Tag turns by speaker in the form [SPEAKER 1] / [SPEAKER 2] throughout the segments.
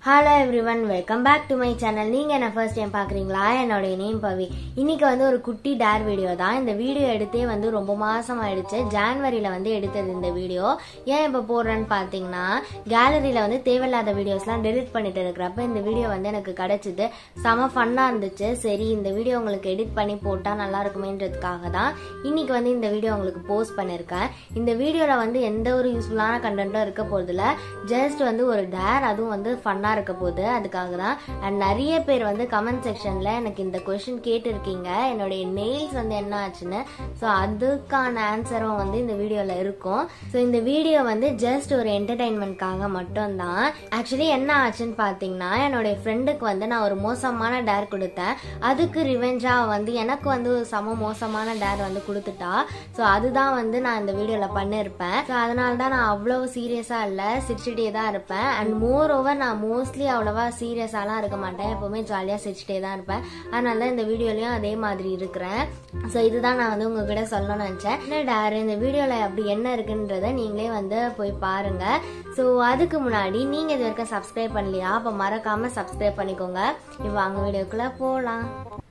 [SPEAKER 1] Hello everyone welcome back to my channel நீங்கள் என்ன first time பார்க்குறீங்களா என்னுடைய நேம் பவி இன்னைக்கு வந்து ஒரு குட்டி டேர் வீடியோ தான் இந்த வீடியோ எடுத்தே வந்து ரொம்ப மாதம் ஆயிடுச்சு ஜான்வரியில் வந்து எடுத்தது இந்த வீடியோ ஏன் இப்போ போடுறேன்னு பார்த்தீங்கன்னா கேலரியில் வந்து தேவையில்லாத வீடியோஸ்லாம் டெலிட் பண்ணிட்டு இருக்கிறப்ப இந்த வீடியோ வந்து எனக்கு கிடச்சிது செம ஃபன்னாக இருந்துச்சு சரி இந்த வீடியோ உங்களுக்கு எடிட் பண்ணி போட்டால் நல்லா இருக்குமேன்றதுக்காக தான் இன்னைக்கு வந்து இந்த வீடியோ உங்களுக்கு போஸ்ட் பண்ணியிருக்கேன் இந்த வீடியோவில் வந்து எந்த ஒரு யூஸ்ஃபுல்லான கண்டென்ட்டும் இருக்க போகிறதில்ல ஜஸ்ட் வந்து ஒரு டேர் அதுவும் வந்து ஃபன்னாக இருக்க போகுது அதுக்காக தான் அண்ட் நிறைய பேர் வந்து கமெண்ட் செக்ஷனில் எனக்கு இந்த கொஷின் கேட்டிருக்கீங்க என்னுடைய நெயில்ஸ் வந்து என்ன ஆச்சுன்னு ஸோ அதுக்கான ஆன்சரும் வந்து இந்த வீடியோவில் இருக்கும் ஸோ இந்த வீடியோ வந்து ஜஸ்ட் ஒரு என்டர்டைன்மெண்ட்காக மட்டும்தான் ஆக்சுவலி என்ன ஆச்சுன்னு பார்த்தீங்கன்னா என்னுடைய ஃப்ரெண்டுக்கு வந்து நான் ஒரு மோசமான டேர் கொடுத்தேன் அதுக்கு ரிவெஞ்சாக வந்து எனக்கு வந்து ஒரு சம மோசமான டேர் வந்து கொடுத்துட்டா ஸோ அதுதான் வந்து நான் இந்த வீடியோவில் பண்ணியிருப்பேன் ஸோ அதனால தான் நான் அவ்வளோ சீரியஸாக இல்லை சிரிச்சுட்டே தான் இருப்பேன் அண்ட் மோர் ஓவர் நான் மோஸ்ட்லி அவ்வளோவா சீரியஸாலாம் இருக்க மாட்டேன் எப்போவுமே ஜாலியாக சிரிச்சுட்டே தான் இருப்பேன் அதனால தான் இந்த வீடியோலையும் அதே மாதிரி இருக்கிறேன் ஸோ இதுதான் நான் வந்து உங்ககிட்ட சொல்லணும்னு நினச்சேன் என்ன டேர் இந்த வீடியோவில் அப்படி என்ன இருக்குன்றத நீங்களே வந்து போய் பாருங்க ஸோ அதுக்கு முன்னாடி நீங்கள் இது வரைக்கும் சப்ஸ்கிரைப் பண்ணலையா அப்போ மறக்காமல் சப்ஸ்கிரைப் பண்ணிக்கோங்க இப்போ அங்க வீடியோக்குள்ளே போகலாம்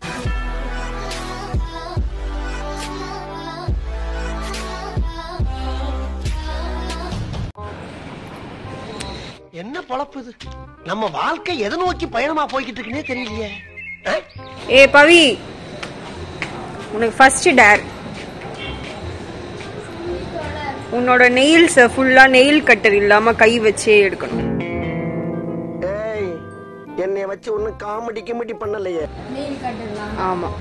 [SPEAKER 2] என்ன பொழப்பு இது நம்ம வாழ்க்கை எதை நோக்கி பயணமா போய்கிட்டு இருக்குன்னே தெரியலையே ஆ?
[SPEAKER 3] ஏ பவி உனக்கு ஃபர்ஸ்ட் டேர் உன்னோட நெயில்ஸ் ஃபுல்லா நெயில் கட்டர் இல்லாம கை வச்சே எடுக்கணும்
[SPEAKER 2] ஏய் என்னைய வச்சு ஒன்னும் காமெடி கிமெடி பண்ணலையே
[SPEAKER 1] நெயில் கட்டுலாம்
[SPEAKER 3] ஆமா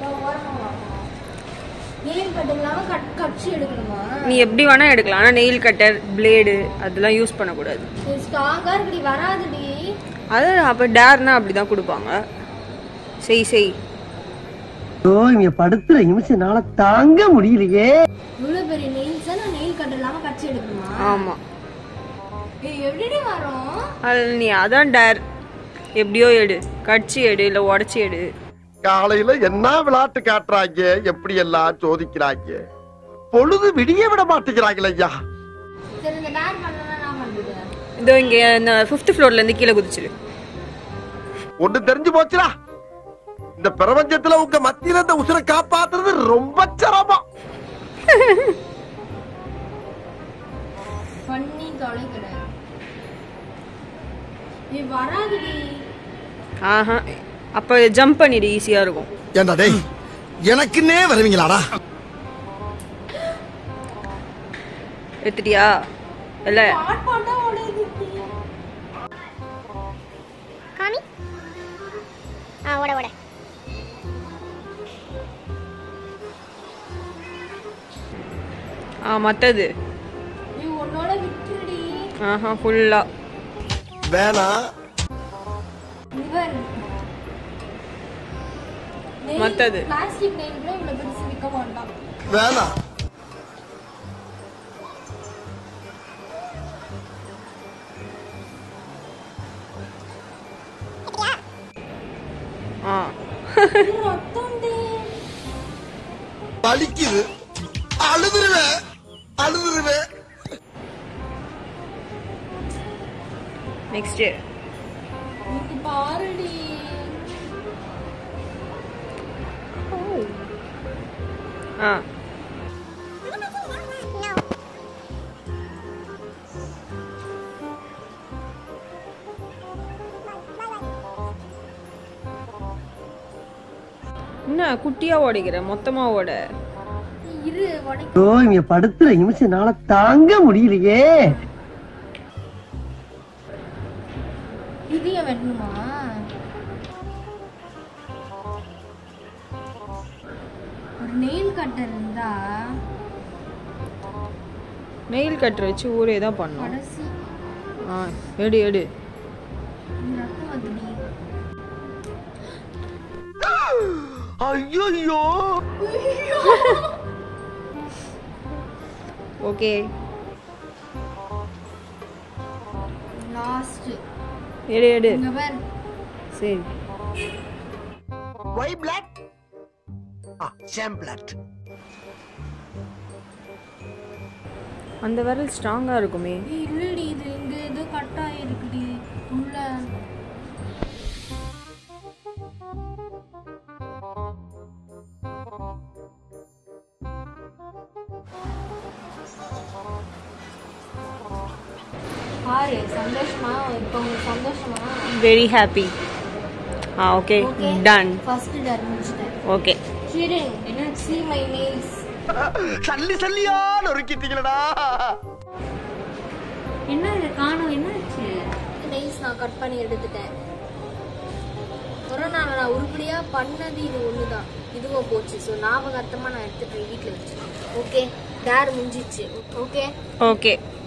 [SPEAKER 1] நெயில் கட்டுலாம கட் கட்சி எடுக்கணுமா
[SPEAKER 3] நீ எப்படி வேணா எடுக்கலாம் ஆனா நெயில் கட்டர் பிளேடு அதெல்லாம் யூஸ் பண்ணக்கூடாது
[SPEAKER 1] ஸ்ட்ராங்கா இருக்குடி வராதுடி
[SPEAKER 3] அது அப்ப டேர்னா அப்படிதான் கொடுப்பாங்க செய் செய்
[SPEAKER 2] ஓ இங்க படுத்துற நிமிஷம்னால தாங்க முடியலையே
[SPEAKER 1] இவ்வளவு பெரிய நெயில்ஸ் நான் நெயில் கட்டு இல்லாம கட்சி எடுக்கணுமா
[SPEAKER 3] ஆமா
[SPEAKER 1] இது எப்படிடி வரும்
[SPEAKER 3] அது நீ அதான் டேர் எப்படியோ எடு கடிச்சு எடு இல்ல உடச்சி எடு
[SPEAKER 4] காலையில என்ன விளையாட்டு காட்டுறாங்க எப்படி எல்லாம் சோதிக்கிறாங்க பொழுது விடிய விட மாட்டேங்கிறாங்களே ஐயா
[SPEAKER 1] சரி இந்த டேர் பண்ணனா நான் பண்றது
[SPEAKER 3] இதோ இங்க இந்த ஃபிஃப்த் ஃப்ளோர்ல இருந்து கீழே குதிச்சிரு
[SPEAKER 4] ஒண்ணு தெரிஞ்சு போச்சுடா இந்த பிரபஞ்சத்துல உங்க மத்தியில இந்த உசுரை காப்பாத்துறது ரொம்ப சிரமம்
[SPEAKER 1] பண்ணி தொலைக்கிறேன் இது வராதுடி
[SPEAKER 3] ஆஹா அப்ப ஜம்ப் பண்ணிடு ஈஸியா இருக்கும்
[SPEAKER 5] ஏண்டா டேய் எனக்குன்னே வருவீங்களாடா
[SPEAKER 3] எடுத்துட்டியா இல்ல
[SPEAKER 1] பாட் பாட்டா ஓடுது
[SPEAKER 6] காமி ஆ ஓட ஓட
[SPEAKER 3] ஆ மத்தது
[SPEAKER 1] நீ உன்னோட விட்டுடி
[SPEAKER 3] ஆஹா ஃபுல்லா
[SPEAKER 5] வேணாம்
[SPEAKER 1] இவன்
[SPEAKER 3] மத்தது.
[SPEAKER 1] பிளாஸ்டிக் நெயில் கூட இவ்வளவு பெருசு விற்க மாட்டான்
[SPEAKER 5] வேணாம்
[SPEAKER 3] ஆ
[SPEAKER 1] ரத்தம்டி
[SPEAKER 5] வலிக்குது அழுதுருவேன் அழுதுருவேன்
[SPEAKER 3] நெக்ஸ்ட்
[SPEAKER 1] இது பாருடி
[SPEAKER 3] ஆ என்ன குட்டியா ஓடிக்கிற மொத்தமா ஓட
[SPEAKER 1] இரு உடை
[SPEAKER 2] ஓ இங்க படுத்துற நிமிஷம்னால தாங்க முடியலையே
[SPEAKER 1] இது ஏன் வெட்டணுமா ஒரு நெயில் கட்டர் இருந்தா
[SPEAKER 3] நெயில் கட்டர் வச்சு ஊரே தான் பண்ணோம்
[SPEAKER 1] கடைசி
[SPEAKER 3] ஆ எடு எடு
[SPEAKER 1] இந்த ரத்தம் வந்துடி
[SPEAKER 2] ஐயோ
[SPEAKER 3] ஓகே
[SPEAKER 1] லாஸ்ட்
[SPEAKER 3] எடு எடு
[SPEAKER 1] இங்க பாரு
[SPEAKER 3] சரி
[SPEAKER 2] ஒய் பிளாக் சேம் பிளாக்
[SPEAKER 3] அந்த விரல் ஸ்ட்ராங்கா இருக்குமே
[SPEAKER 1] ஏய், இல்லடி இது இங்க ஏதோ கட் ஆயிருக்குடி உள்ள பாரு சந்தோஷமா இப்போ உங்களுக்கு சந்தோஷமா
[SPEAKER 3] வெரி ஹாப்பி ஆ okay
[SPEAKER 1] okay
[SPEAKER 3] done
[SPEAKER 1] first dare முடிச்சிட்டேன்
[SPEAKER 3] ஓகே
[SPEAKER 1] ஹியரிங் என்ன see my nails
[SPEAKER 2] சல்லி சல்லியா நொறுக்கிட்டீங்களடா
[SPEAKER 7] என்ன இது காணும் என்னாச்சு
[SPEAKER 1] நெயில்ஸ் நான் கட் பண்ணி எடுத்துட்டேன் கொரோனால நான் உருப்படியா பண்ணது இது ஒண்ணுதான் இதுவும் போச்சு ஸோ ஞாபகார்த்தமா நான் எடுத்துட்டு வீட்டில் வச்சு ஓகே டேர் முடிஞ்சிச்சு ஓகே
[SPEAKER 3] ஓகே